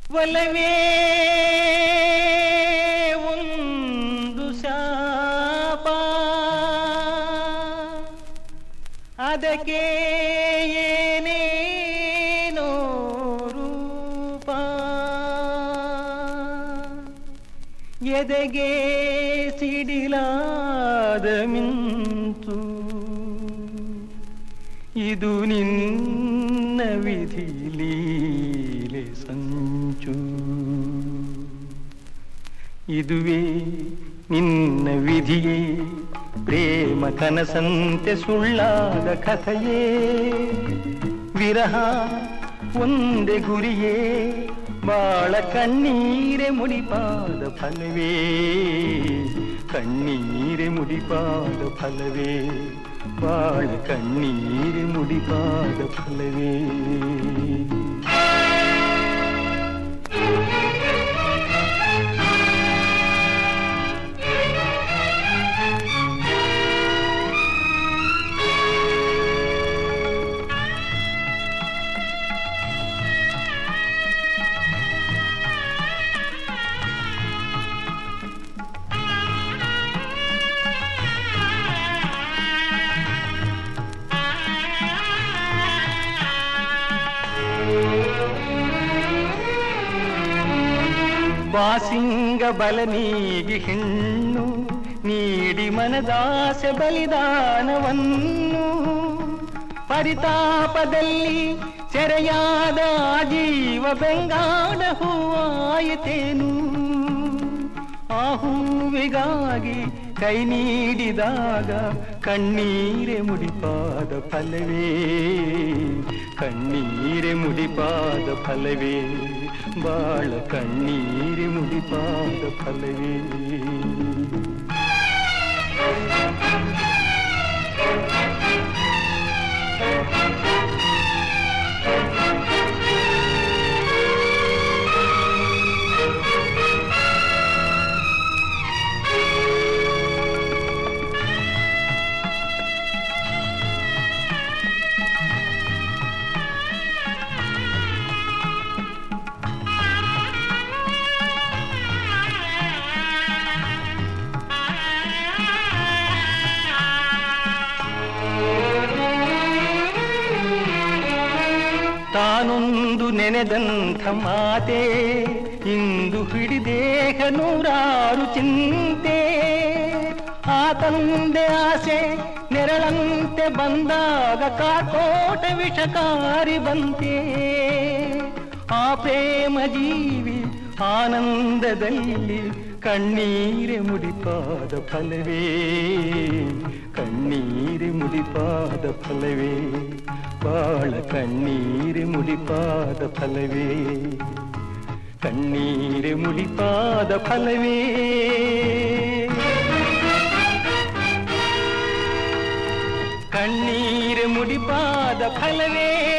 ಒಲವೇ ಒಂದು ಶಾಪ ಅದಕ್ಕೆ ಏನೇನೋ ರೂಪ ಎದೆಗೆ ಸಿಡಿಲಾದ ಮಿಂಚು ಇದು ನಿನ್ನ ವಿಧಿ ಲೀಲೆ ಸಂಚು ಇದುವೇ ನಿನ್ನ ವಿಧಿಯೇ ಪ್ರೇಮ ಕನಸಂತೆ ಸುಳ್ಳಾದ ಕಥೆಯೇ ವಿರಹ ಒಂದೇ ಗುರಿಯೇ ಬಾಳ ಕಣ್ಣೀರೆ ಮುಡಿಪಾದ ಫಲವೇ ಕಣ್ಣೀರೆ ಮುಡಿಪಾದ ಫಲವೇ ಬಾಳ ಕಣ್ಣೀರೆ ಮುಡಿಪಾದ ಫಲವೇ ಬಾಸಿಂಗ ಬಲ ನೀಗಿ ಹೆಣ್ಣು ನೀಡಿ ಮನದಾಸೆ ಬಲಿದಾನವನ್ನು ಪರಿತಾಪದಲ್ಲಿ ಸೆರೆಯಾದ ಆ ಜೀವ ಬೆಂಗಾಡ ಹೂವಾಯಿತೇನು ಆ ಹೂವಿಗಾಗಿ ಕೈ ನೀಡಿದಾಗ ಕಣ್ಣೀರೆ ಮುಡಿಪಾದ ಫಲವೇ ಕಣ್ಣೀರೆ ಮುಡಿಪಾದ ಫಲವೇ ಬಾಳ ಕಣ್ಣೀರೆ ಮುಡಿಪಾದ ಫಲವೇ ತಾನೊಂದು ನೆನೆದಂಥ ಮಾತೆ ಇಂದು ಹಿಡಿದೇಹ ನೂರಾರು ಚಿಂತೆ ಆ ತಂದೆ ಆಸೆ ನೆರಳಂತೆ ಬಂದಾಗ ಕಾಕೋಟ ವಿಷಕಾರಿ ಬಂತೆ ಆ ಪ್ರೇಮ ಜೀವಿ ಆನಂದದಲ್ಲಿ ಕಣ್ಣೀರೆ ಮುಡಿಪಾದ ಫಲವೇ ಕಣ್ಣೀರೆ ಮುಡಿಪಾದ ಫಲವೇ ಬಾಳ ಕಣ್ಣೀರೆ ಮುಡಿಪಾದ ಫಲವೇ ಕಣ್ಣೀರೆ ಮುಡಿಪಾದ ಫಲವೇ ಕಣ್ಣೀರೆ ಮುಡಿಪಾದ ಫಲವೇ